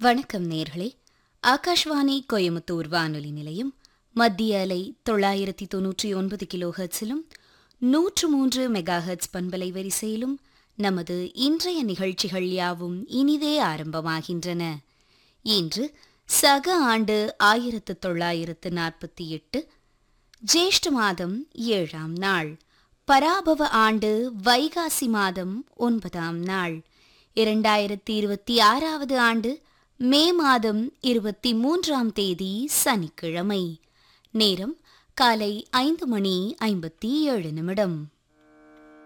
வணக்கம் நேர்களே ஆகாஷ்வாணி கோயமுத்தூர் வானொலி நிலையம் மத்திய அலை தொள்ளாயிரத்தி தொன்னூற்றி ஒன்பது கிலோ ஹெர்ட்ஸிலும் நூற்று மூன்று மெகா ஹெர்ட்ஸ் பண்பலை வரிசையிலும் நமது இன்றைய நிகழ்ச்சிகள் யாவும் இனிதே ஆரம்பமாகின்றன இன்று சக ஆண்டு ஆயிரத்து தொள்ளாயிரத்து நாற்பத்தி எட்டு ஜேஷ்ட மாதம் ஏழாம் நாள் பராபவ ஆண்டு வைகாசி மாதம் ஒன்பதாம் நாள் இரண்டாயிரத்தி இருபத்தி ஆறாவது ஆண்டு மே மாதம் இருபத்தி மூன்றாம் தேதி சனிக்கிழமை நேரம் காலை ஐந்து மணி ஐம்பத்தி ஏழு நிமிடம்